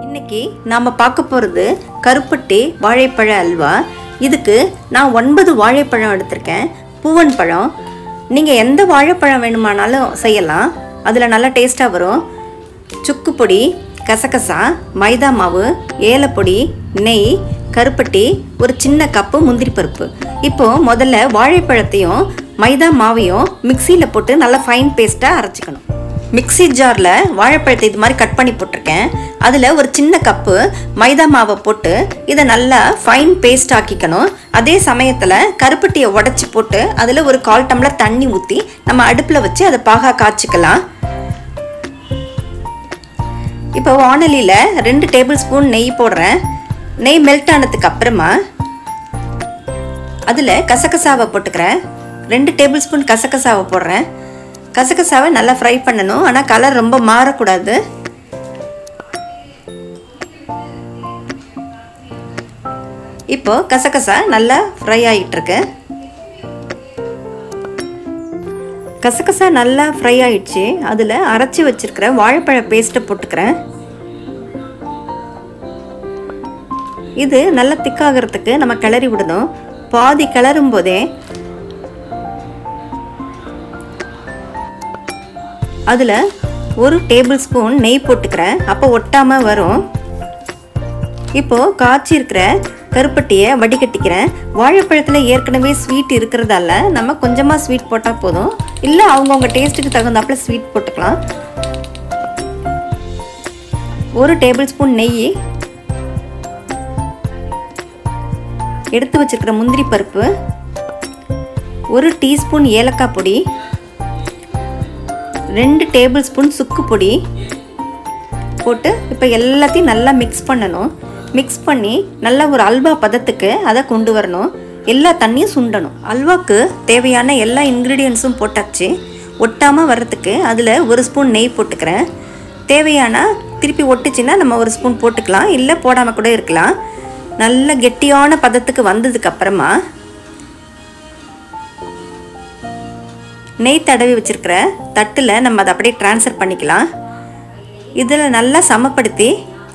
இன்னைக்கு நாம் பார்க்க போகிறது கருப்பட்டி வாழைப்பழ அல்வா இதுக்கு நான் ஒன்பது வாழைப்பழம் எடுத்திருக்கேன் பூவன் பழம் நீங்கள் எந்த வாழைப்பழம் வேணுமானாலும் செய்யலாம் அதில் நல்லா டேஸ்ட்டாக வரும் சுக்கு பொடி கசகசா மைதா மாவு ஏலப்பொடி நெய் கருப்பட்டி ஒரு சின்ன கப்பு முந்திரி பருப்பு இப்போது முதல்ல வாழைப்பழத்தையும் மைதா மாவையும் மிக்சியில் போட்டு நல்லா ஃபைன் பேஸ்ட்டாக அரைச்சிக்கணும் மிக்ஸி ஜாரில் வாழைப்பழத்தை இது மாதிரி கட் பண்ணி போட்டிருக்கேன் அதில் ஒரு சின்ன கப்பு மைதா மாவை போட்டு இதை நல்லா ஃபைன் பேஸ்ட் ஆக்கிக்கணும் அதே சமயத்தில் கருப்பட்டியை உடச்சி போட்டு அதில் ஒரு கால் டம்ளர் தண்ணி ஊற்றி நம்ம அடுப்பில் வச்சு அதை பாகா காய்ச்சிக்கலாம் இப்போ வானலியில் ரெண்டு டேபிள் ஸ்பூன் நெய் போடுறேன் நெய் மெல்ட் ஆனதுக்கு அப்புறமா அதில் கசகசாவை போட்டுக்கிறேன் ரெண்டு டேபிள் ஸ்பூன் கசகசாவை போடுறேன் கசகசாவை நல்லா ஃப்ரை பண்ணணும் ஆனால் கலர் ரொம்ப மாறக்கூடாது இப்போ கசகசா நல்லா ஃப்ரை ஆகிட்டு இருக்கு கசகசா நல்லா ஃப்ரை ஆயிடுச்சு அதில் அரைச்சி வச்சிருக்கிற வாழைப்பழ பேஸ்ட்டை போட்டுக்கிறேன் இது நல்லா திக்காகிறதுக்கு நம்ம கிளறி விடணும் பாதி கிளறும் போதே அதில் ஒரு டேபிள் ஸ்பூன் நெய் போட்டுக்கிறேன் அப்போ ஒட்டாமல் வரும் இப்போது காய்ச்சி இருக்கிற கருப்பட்டியை வடிகட்டிக்கிறேன் வாழைப்பழத்தில் ஏற்கனவே ஸ்வீட் இருக்கிறதால நம்ம கொஞ்சமாக ஸ்வீட் போட்டால் போதும் இல்லை அவங்கவுங்க டேஸ்ட்டுக்கு தகுந்தாப்புல ஸ்வீட் போட்டுக்கலாம் ஒரு டேபிள் ஸ்பூன் நெய் எடுத்து வச்சிருக்கிற முந்திரி பருப்பு ஒரு டீஸ்பூன் ஏலக்காய் பொடி ரெண்டு டேபிள் ஸ்பூன் சுக்கு பொடி போட்டு இப்போ எல்லாத்தையும் நல்லா மிக்ஸ் பண்ணணும் மிக்ஸ் பண்ணி நல்லா ஒரு அல்வா பதத்துக்கு அதை கொண்டு வரணும் எல்லா தண்ணியும் சுண்டணும் அல்வாக்கு தேவையான எல்லா இன்க்ரீடியன்ஸும் போட்டாச்சு ஒட்டாமல் வர்றதுக்கு அதில் ஒரு ஸ்பூன் நெய் போட்டுக்கிறேன் தேவையான திருப்பி ஒட்டுச்சுன்னா நம்ம ஒரு ஸ்பூன் போட்டுக்கலாம் இல்லை போடாமல் கூட இருக்கலாம் நல்ல கெட்டியான பதத்துக்கு வந்ததுக்கு அப்புறமா நெய் தடவி வச்சிருக்கிற தட்டில் நம்ம அதை அப்படியே ட்ரான்ஸ்ஃபர் பண்ணிக்கலாம் இதில் நல்லா சமப்படுத்தி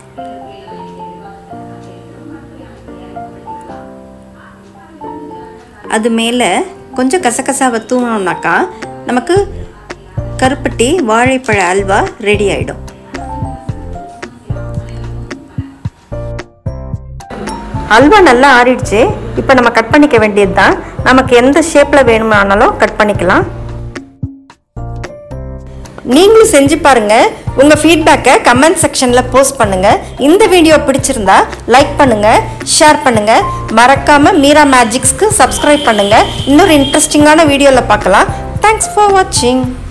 அது மேலே கொஞ்சம் கசகசாவை தூங்கினோம்னாக்கா நமக்கு கருப்பட்டி வாழைப்பழ அல்வா ரெடி ஆகிடும் அல்வா நல்லா ஆறிடுச்சு இப்போ நம்ம கட் பண்ணிக்க வேண்டியது தான் நமக்கு எந்த ஷேப்பில் வேணுமானாலும் கட் பண்ணிக்கலாம் நீங்களும் செஞ்சு பாருங்க உங்க ஃபீட்பேக்கை கமெண்ட் செக்ஷன்ல போஸ்ட் பண்ணுங்க இந்த வீடியோ பிடிச்சிருந்தா லைக் பண்ணுங்க ஷேர் பண்ணுங்க மறக்காம மீரா மேஜிக்ஸ்க்கு சப்ஸ்கிரைப் பண்ணுங்க இன்னொரு இன்ட்ரெஸ்டிங்கான வீடியோவில் பார்க்கலாம் தேங்க்ஸ் ஃபார் வாட்சிங்